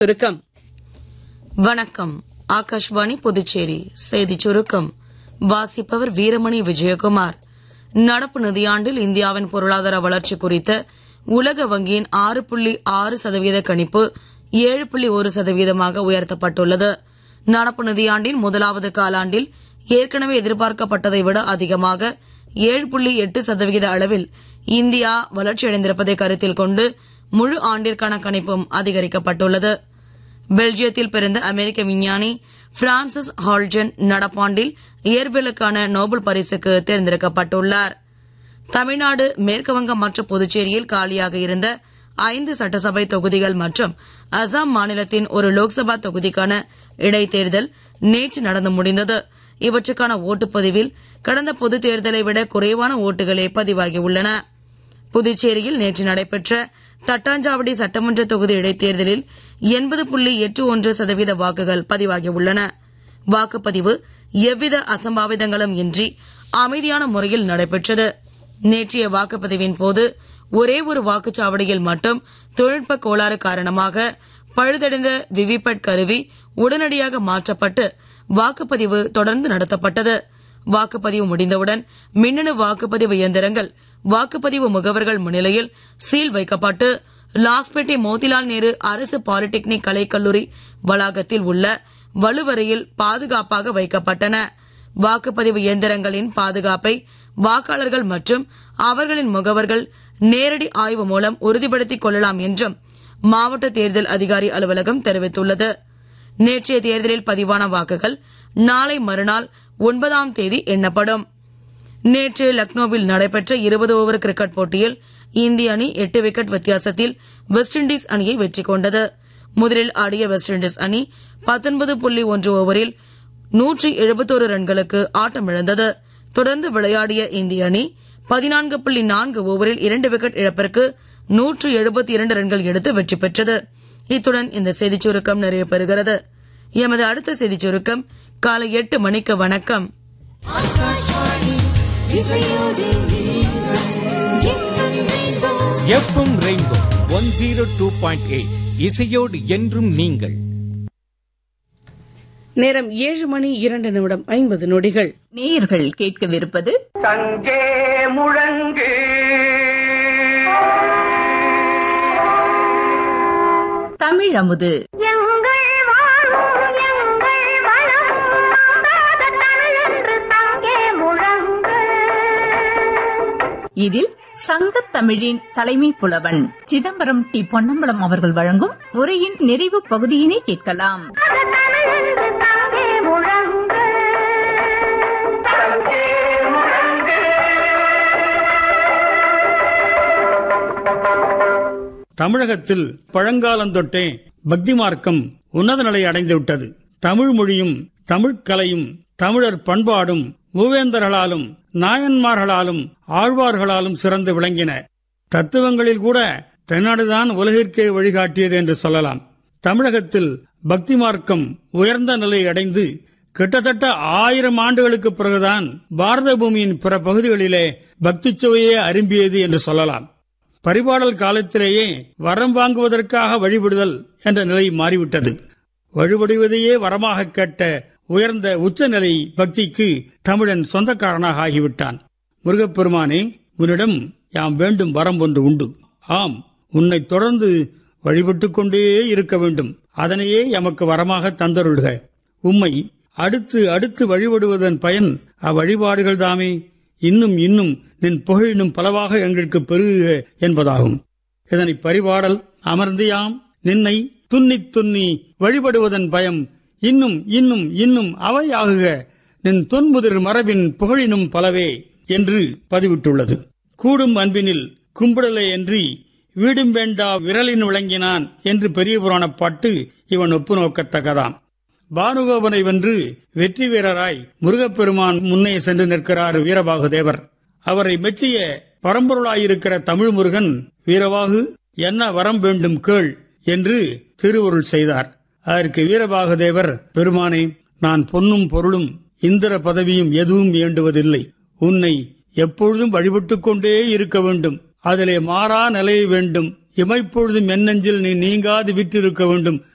சுருக்கம் வணக்கம் ஆகாஷ்வாணி புதுச்சேரி செய்திச் சுருக்கம் வாசிப்பவர் வீரமணி விஜயகுமார் நடப்பு நிதியாண்டில் இந்தியாவின் பொருளாதார வளர்ச்சி குறித்த உலக வங்கியின் ஆறு புள்ளி ஆறு சதவீத கணிப்பு ஏழு புள்ளி ஒரு சதவீதமாக உயர்த்தப்பட்டுள்ளது நடப்பு நிதியாண்டின் முதலாவது காலாண்டில் ஏற்கனவே எதிர்பார்க்கப்பட்டதை விட அதிகமாக ஏழு புள்ளி எட்டு சதவிகித அளவில் இந்தியா வளர்ச்சியடைந்திருப்பதை கருத்தில் கொண்டு முழு ஆண்டிற்கான கணிப்பும் அதிகரிக்கப்பட்டுள்ளது பெல்ஜியத்தில் பிறந்த அமெரிக்க விஞ்ஞானி பிரான்சிஸ் ஹால்ஜன் நடப்பாண்டில் இயற்பியலுக்கான நோபல் பரிசுக்கு தேர்ந்தெடுக்கப்பட்டுள்ளார் தமிழ்நாடு மேற்குவங்கம் மற்றும் புதுச்சேரியில் காலியாக இருந்த ஐந்து சட்டசபை தொகுதிகள் மற்றும் அசாம் மாநிலத்தின் ஒரு லோக்சபா தொகுதிக்கான இடைத்தேர்தல் நேற்று நடந்து முடிந்தது இவற்றுக்கான ஓட்டுப்பதிவில் கடந்த பொதுத் தேர்தலை விட குறைவான ஓட்டுகளே பதிவாகியுள்ளன புதுச்சேரியில் நேற்று நடைபெற்ற தட்டாஞ்சாவடி சட்டமன்ற தொகுதி இடைத்தேர்தலில் எண்பது புள்ளி எட்டு ஒன்று சதவீத வாக்குகள் பதிவாகியுள்ளன வாக்குப்பதிவு எவ்வித அசம்பாவிதங்களும் இன்றி அமைதியான முறையில் நடைபெற்றது நேற்றைய வாக்குப்பதிவின் போது ஒரே ஒரு வாக்குச்சாவடியில் மட்டும் தொழில்நுட்ப கோளாறு காரணமாக பழுதடைந்த விவிபேட் கருவி உடனடியாக மாற்றப்பட்டு வாக்குப்பதிவு தொடர்ந்து நடத்தப்பட்டது வாக்குப்பதிவு முடிந்தவுடன் மின்னணு வாக்குப்பதிவு இயந்திரங்கள் வாக்குப்பதிவு முகவர்கள் முன்னிலையில் சீல் வைக்கப்பட்டு லாஸ்பேட்டை மோதிலால் நேரு அரசு பாலிடெக்னிக் கலைக்கல்லூரி வளாகத்தில் உள்ள வலுவறையில் பாதுகாப்பாக வைக்கப்பட்டன வாக்குப்பதிவு இயந்திரங்களின் பாதுகாப்பை வாக்காளர்கள் மற்றும் அவர்களின் முகவர்கள் நேரடி ஆய்வு மூலம் உறுதிப்படுத்திக் கொள்ளலாம் என்றும் மாவட்ட தேர்தல் அதிகாரி அலுவலகம் தெரிவித்துள்ளது நேற்றைய தேர்தலில் பதிவான வாக்குகள் நாளை மறுநாள் ஒன்பதாம் தேதி எண்ணப்படும் நேற்று லக்னோவில் நடைபெற்ற இருபது ஓவர் கிரிக்கெட் போட்டியில் இந்திய அணி எட்டு விக்கெட் வித்தியாசத்தில் வெஸ்ட் இண்டீஸ் அணியை வெற்றி கொண்டது முதலில் ஆடிய வெஸ்ட் இண்டீஸ் அணி பத்தொன்பது புள்ளி ஒன்று ஓவரில் நூற்றி எழுபத்தோரு ரன்களுக்கு ஆட்டமிழந்தது தொடர்ந்து விளையாடிய இந்திய அணி பதினான்கு புள்ளி நான்கு ஓவரில் இரண்டு விக்கெட் இழப்பிற்கு நூற்று எழுபத்தி இரண்டு ரன்கள் எடுத்து வெற்றி பெற்றது இத்துடன் இந்த செய்திச் சுருக்கம் நிறைவு பெறுகிறது எமது அடுத்த செய்திச் சுருக்கம் காலை எட்டு மணிக்கு வணக்கம் F M rainbow one zero two point eight இசையோடு என்றும் நீங்கள் நேரம் ஏழு மணி இரண்டு நிமிடம் ஐம்பது நொடிகள் நேயர்கள் கேட்கவிருப்பது தங்கே முழங்கு தமிழ் அமுது எங்கள் வாழும் எங்கள் வளம் மாறாத தமிழென்று தங்கே முழங்கு இதில் சங்கத் தமிழின் தலைமை புலவன் சிதம்பரம் டி பொன்னம்பலம் அவர்கள் வழங்கும் உரையின் நிறைவு பகுதியினை கேட்கலாம் தமிழென்று தங்கே முழங்கு தங்கே முழங்கு தமிழகத்தில் பழங்காலந்தொட்டே பக்தி மார்க்கம் உன்னத நிலை அடைந்துவிட்டது தமிழ் மொழியும் தமிழ்க் கலையும் தமிழர் பண்பாடும் மூவேந்தர்களாலும் நாயன்மார்களாலும் ஆழ்வார்களாலும் சிறந்து விளங்கின தத்துவங்களில் கூட தென்னாடுதான் உலகிற்கே வழிகாட்டியது என்று சொல்லலாம் தமிழகத்தில் பக்தி மார்க்கம் உயர்ந்த நிலை அடைந்து கிட்டத்தட்ட ஆயிரம் ஆண்டுகளுக்கு பிறகுதான் பாரத பூமியின் பிற பகுதிகளிலே பக்தி சுவையே அரும்பியது என்று சொல்லலாம் பரிபாடல் காலத்திலேயே வரம் வாங்குவதற்காக வழிபடுதல் என்ற நிலை மாறிவிட்டது வழிபடுவதையே வரமாக கேட்ட உயர்ந்த உச்சநிலை பக்திக்கு தமிழன் சொந்தக்காரனாக ஆகிவிட்டான் முருகப்பெருமானே உன்னிடம் யாம் வேண்டும் வரம் ஒன்று உண்டு ஆம் உன்னை தொடர்ந்து வழிபட்டுக் கொண்டே இருக்க வேண்டும் அதனையே எமக்கு வரமாக தந்தருள்க உம்மை அடுத்து அடுத்து வழிபடுவதன் பயன் அவ்வழிபாடுகள் தாமே இன்னும் இன்னும் நின் புகழினும் பலவாக எங்களுக்கு பெருகுக என்பதாகும் இதனை பரிபாடல் அமர்ந்தியாம் நின்னை துன்னித் துன்னி வழிபடுவதன் பயம் இன்னும் இன்னும் இன்னும் அவையாகுக நின் தொன்முதிர் மரபின் புகழினும் பலவே என்று பதிவிட்டுள்ளது கூடும் அன்பினில் கும்பிடலை என்று வீடும் வேண்டா விரலின் விளங்கினான் என்று பெரிய புராணப் பாட்டு இவன் ஒப்பு நோக்கத்தக்கதாம் பானுகோபனை வென்று வெற்றி வீரராய் முருகப்பெருமான் முன்னே சென்று நிற்கிறார் வீரபாகு தேவர் அவரை மெச்சிய பரம்பொருளாயிருக்கிற தமிழ் முருகன் வீரவாகு என்ன வரம் வேண்டும் கேள் என்று திருவருள் செய்தார் அதற்கு வீரபாகு தேவர் பெருமானே நான் பொன்னும் பொருளும் இந்திர பதவியும் எதுவும் வேண்டுவதில்லை உன்னை எப்பொழுதும் வழிபட்டுக் கொண்டே இருக்க வேண்டும் அதிலே மாறா நிலை வேண்டும் இமைப்பொழுதும் எண்ணெஞ்சில் நீ நீங்காது விற்றிருக்க வேண்டும்